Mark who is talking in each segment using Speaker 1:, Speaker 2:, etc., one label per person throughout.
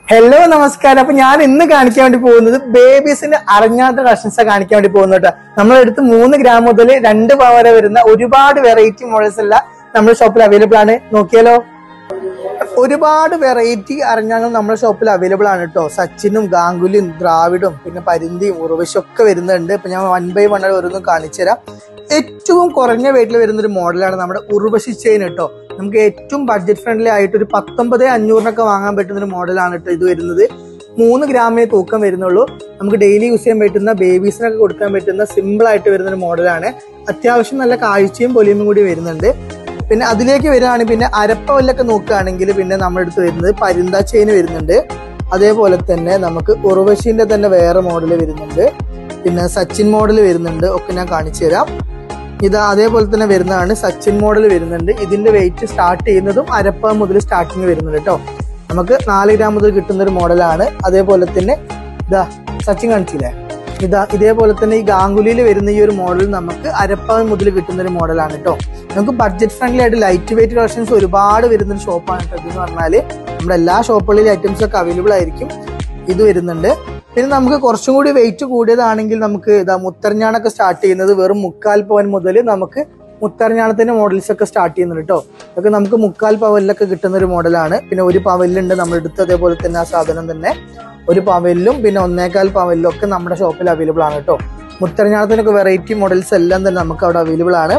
Speaker 1: hello നമസ്കാരം അപ്പൊ ഞാൻ ഇന്ന് കാണിക്കാൻ വേണ്ടി പോകുന്നത് ബേബീസിന്റെ അറിഞ്ഞാത്ത കളക്ഷൻസ് കാണിക്കാൻ വേണ്ടി പോകുന്നത് കേട്ടോ നമ്മുടെ അടുത്ത് മൂന്ന് ഗ്രാം മുതൽ രണ്ട് പവൻ വരെ വരുന്ന ഒരുപാട് വെറൈറ്റി മോഡൽസ് എല്ലാം നമ്മുടെ ഷോപ്പിൽ അവൈലബിൾ ആണ് നോക്കിയാലോ ഒരുപാട് വെറൈറ്റി അറിഞ്ഞാങ്ങൾ നമ്മുടെ ഷോപ്പിൽ അവൈലബിൾ ആണ് കേട്ടോ സച്ചിനും ഗാംഗുലിയും ദ്രാവിഡും പിന്നെ പരിന്തിയും ഉറവശും ഒക്കെ വരുന്നുണ്ട് ഇപ്പൊ ഞാൻ വൺ ബൈ വൺ ഓരോന്നും കാണിച്ചു തരാം ഏറ്റവും കുറഞ്ഞ വെയിറ്റിൽ വരുന്ന ഒരു മോഡലാണ് നമ്മുടെ ഉർവശി ചെയിൻ കേട്ടോ നമുക്ക് ഏറ്റവും ബഡ്ജറ്റ് ഫ്രണ്ട്ലി ആയിട്ട് ഒരു പത്തൊമ്പത് അഞ്ഞൂറിനൊക്കെ വാങ്ങാൻ പറ്റുന്ന ഒരു മോഡലാണ് കേട്ടോ ഇത് വരുന്നത് മൂന്ന് ഗ്രാമേ തൂക്കം വരുന്നുള്ളൂ നമുക്ക് ഡെയിലി യൂസ് ചെയ്യാൻ പറ്റുന്ന ബേബീസിനൊക്കെ കൊടുക്കാൻ പറ്റുന്ന സിമ്പിൾ ആയിട്ട് വരുന്ന ഒരു മോഡലാണ് അത്യാവശ്യം നല്ല കാഴ്ചയും പൊലിയും കൂടി വരുന്നുണ്ട് പിന്നെ അതിലേക്ക് വരികയാണെങ്കിൽ പിന്നെ അരപ്പവല്ലൊക്കെ നോക്കുകയാണെങ്കിൽ പിന്നെ നമ്മുടെ അടുത്ത് വരുന്നത് പരുന്ത ചെയിൻ വരുന്നുണ്ട് അതേപോലെ തന്നെ നമുക്ക് ഉറവശീന്റെ തന്നെ വേറെ മോഡൽ വരുന്നുണ്ട് പിന്നെ സച്ചിൻ മോഡൽ വരുന്നുണ്ട് ഒക്കെ ഞാൻ കാണിച്ചു തരാം ഇത് അതേപോലെ തന്നെ വരുന്നതാണ് സച്ചിൻ മോഡൽ വരുന്നുണ്ട് ഇതിന്റെ വെയിറ്റ് സ്റ്റാർട്ട് ചെയ്യുന്നതും അരപ്പ മുതൽ സ്റ്റാർട്ടിങ് വരുന്നുണ്ട് കേട്ടോ നമുക്ക് നാല് ഗ്രാം മുതൽ കിട്ടുന്ന ഒരു മോഡലാണ് അതേപോലെ തന്നെ ഇതാ സച്ചിൻ കാണിച്ചില്ലേ ഇതാ ഇതേപോലെ തന്നെ ഈ ഗാംഗുലിയിൽ വരുന്ന ഈ ഒരു മോഡൽ നമുക്ക് അരപ്പവൻ മുതൽ കിട്ടുന്ന ഒരു മോഡലാണ് കേട്ടോ നമുക്ക് ബഡ്ജറ്റ് ഫ്രണ്ട്ലി ആയിട്ട് ലൈറ്റ് വെയിറ്റ് കളക്ഷൻസ് ഒരുപാട് വരുന്ന ഒരു ഷോപ്പാണ് കേട്ടോ ഇതെന്ന് പറഞ്ഞാല് നമ്മുടെ എല്ലാ ഷോപ്പുകളിലും ഐറ്റംസ് ഒക്കെ അവൈലബിൾ ആയിരിക്കും ഇത് വരുന്നുണ്ട് പിന്നെ നമുക്ക് കുറച്ചും കൂടി വെയിറ്റ് കൂടിയതാണെങ്കിൽ നമുക്ക് ഇതാ മുത്തരഞ്ഞാണൊക്കെ സ്റ്റാർട്ട് ചെയ്യുന്നത് വെറും മുക്കാൽ പവൻ മുതൽ നമുക്ക് മുത്തരഞ്ഞാണത്തിന്റെ മോഡൽസ് ഒക്കെ സ്റ്റാർട്ട് ചെയ്യുന്നുണ്ട് കേട്ടോ അതൊക്കെ നമുക്ക് മുക്കാൽ പവലിലൊക്കെ കിട്ടുന്ന ഒരു മോഡലാണ് പിന്നെ ഒരു പവലിലുണ്ട് നമ്മുടെ അടുത്ത് അതേപോലെ തന്നെ ആ സാധനം തന്നെ ഒരു പവലിലും പിന്നെ ഒന്നേകാൽ പവലിലും ഒക്കെ നമ്മുടെ ഷോപ്പിൽ അവൈലബിൾ ആണ് കേട്ടോ മുത്തരഞ്ഞാണത്തിനൊക്കെ വെറൈറ്റി മോഡൽസ് എല്ലാം തന്നെ നമുക്ക് അവിടെ അവൈലബിൾ ആണ്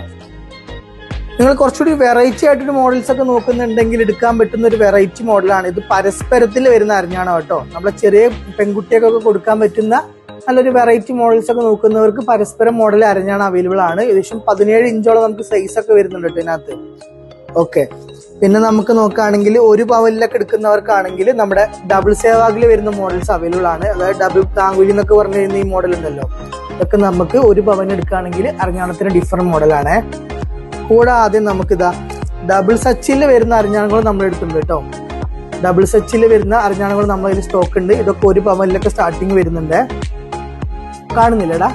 Speaker 1: നിങ്ങൾ കുറച്ചുകൂടി വെറൈറ്റി ആയിട്ടൊരു മോഡൽസ് ഒക്കെ നോക്കുന്നുണ്ടെങ്കിൽ എടുക്കാൻ പറ്റുന്ന ഒരു വെറൈറ്റി മോഡലാണ് ഇത് പരസ്പരത്തിൽ വരുന്ന അറിഞ്ഞാണോ കേട്ടോ നമ്മളെ ചെറിയ പെൺകുട്ടികൾക്കൊക്കെ കൊടുക്കാൻ പറ്റുന്ന നല്ലൊരു വെറൈറ്റി മോഡൽസ് ഒക്കെ നോക്കുന്നവർക്ക് പരസ്പരം മോഡൽ അരഞ്ഞാണ് അവൈലബിൾ ആണ് ഏകദേശം പതിനേഴ് ഇഞ്ചോളം നമുക്ക് സൈസ് ഒക്കെ വരുന്നുണ്ട് കേട്ടോ ഇതിനകത്ത് ഓക്കെ പിന്നെ നമുക്ക് നോക്കുകയാണെങ്കിൽ ഒരു പവലിലൊക്കെ എടുക്കുന്നവർക്കാണെങ്കിൽ നമ്മുടെ ഡബിൾ സേവാഗിൽ വരുന്ന മോഡൽസ് അവൈലബിൾ ആണ് അതായത് ഡബിൾ താങ്കുലി എന്നൊക്കെ പറഞ്ഞു കഴിഞ്ഞ ഈ മോഡൽ ഉണ്ടല്ലോ ഇതൊക്കെ നമുക്ക് ഒരു പവൻ എടുക്കുകയാണെങ്കിൽ അരഞ്ഞാണത്തിന് ഡിഫറെന്റ് മോഡലാണ് കൂടാതെ നമുക്കിതാ ഡബിൾ സച്ചിൽ വരുന്ന അരിഞ്ഞാണുകൾ നമ്മൾ എടുക്കുന്നുണ്ട് കേട്ടോ ഡബിൾ സച്ചിൽ വരുന്ന അരിഞ്ഞാണുകൾ നമ്മുടെ കയ്യിൽ സ്റ്റോക്ക് ഉണ്ട് ഇതൊക്കെ ഒരു പവനിലൊക്കെ സ്റ്റാർട്ടിങ് വരുന്നുണ്ട് കാണുന്നില്ലടാ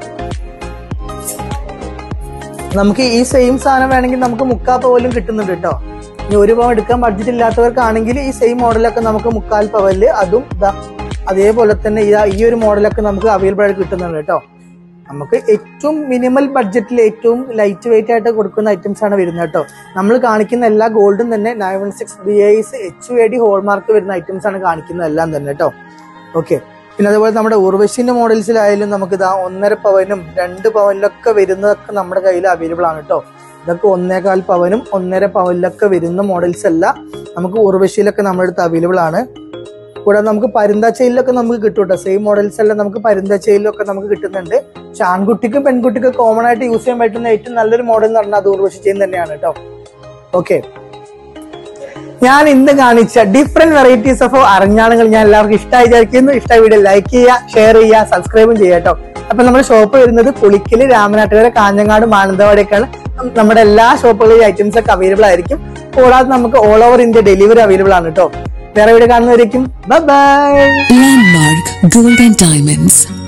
Speaker 1: നമുക്ക് ഈ സെയിം സാധനം വേണമെങ്കിൽ നമുക്ക് മുക്കാൽ പവലും കിട്ടുന്നുണ്ട് കേട്ടോ ഇനി ഒരു പവൻ എടുക്കാൻ ബഡ്ജറ്റ് ഇല്ലാത്തവർക്കാണെങ്കിൽ ഈ സെയിം മോഡലൊക്കെ നമുക്ക് മുക്കാൽ പവല് അതും ഇതാ അതേപോലെ തന്നെ ഇതാ ഈ ഒരു മോഡലൊക്കെ നമുക്ക് അവൈലബിൾ ആയിട്ട് കിട്ടുന്നുണ്ട് കേട്ടോ നമുക്ക് ഏറ്റവും മിനിമൽ ബഡ്ജറ്റിൽ ഏറ്റവും ലൈറ്റ് വെയിറ്റ് ആയിട്ട് കൊടുക്കുന്ന ഐറ്റംസ് ആണ് വരുന്നത് കേട്ടോ നമ്മൾ കാണിക്കുന്ന എല്ലാ ഗോൾഡും തന്നെ nine one six B I S H A D hallmark വരുന്ന ഐറ്റംസ് ആണ് കാണിക്കുന്നത് എല്ലാം തന്നെ കേട്ടോ ഓക്കെ പിന്നെ അതുപോലെ നമ്മുടെ ഉർവശിന്റെ മോഡൽസിലായാലും നമുക്ക് ഇതാ ഒന്നര പവനും രണ്ട് പവനിലൊക്കെ വരുന്നതൊക്കെ നമ്മുടെ കയ്യിൽ അവൈലബിൾ ആണ് കേട്ടോ ഇതൊക്കെ ഒന്നേകാൽ പവനും ഒന്നര പവനിലൊക്കെ വരുന്ന മോഡൽസ് എല്ലാം നമുക്ക് ഉർവശിയിലൊക്കെ നമ്മുടെ അടുത്ത് അവൈലബിൾ ആണ് കൂടാതെ നമുക്ക് പരുന്താച്ചയിലൊക്കെ നമുക്ക് കിട്ടും കേട്ടോ സെയിം മോഡൽസ് എല്ലാം നമുക്ക് പരുന്താച്ചയിലൊക്കെ നമുക്ക് കിട്ടുന്നുണ്ട് പക്ഷെ ആൺകുട്ടിക്കും പെൺകുട്ടിക്കും കോമൺ ആയിട്ട് യൂസ് ചെയ്യാൻ പറ്റുന്ന ഏറ്റവും നല്ലൊരു മോഡൽ എന്ന് പറഞ്ഞാൽ അത് ഉർവശി ചെയിൻ തന്നെയാണ് കേട്ടോ ഓക്കെ ഞാൻ ഇന്ന് കാണിച്ച ഡിഫറെന്റ് വെറൈറ്റീസ് ഓഫ് അറിഞ്ഞാണുകൾ ഞാൻ എല്ലാവർക്കും ഇഷ്ടമായി വിചാരിക്കുന്നു ഇഷ്ടമായ വീഡിയോ ലൈക്ക് ചെയ്യുക ഷെയർ ചെയ്യുക സബ്സ്ക്രൈബും ചെയ്യുക കേട്ടോ അപ്പൊ നമ്മുടെ ഷോപ്പ് വരുന്നത് പുളിക്കല് രാമനാട്ടുകര കാഞ്ഞങ്ങാട് മാനന്തവാടിയൊക്കെയാണ് നമ്മുടെ എല്ലാ ഷോപ്പുകളിലും ഐറ്റംസ് ഒക്കെ അവൈലബിൾ ആയിരിക്കും കൂടാതെ നമുക്ക് all over India delivery available ആണ് കേട്ടോ വേറെ വീഡിയോ കാണുന്നവരേക്കും bye bye
Speaker 2: Landmark Gold and Diamonds,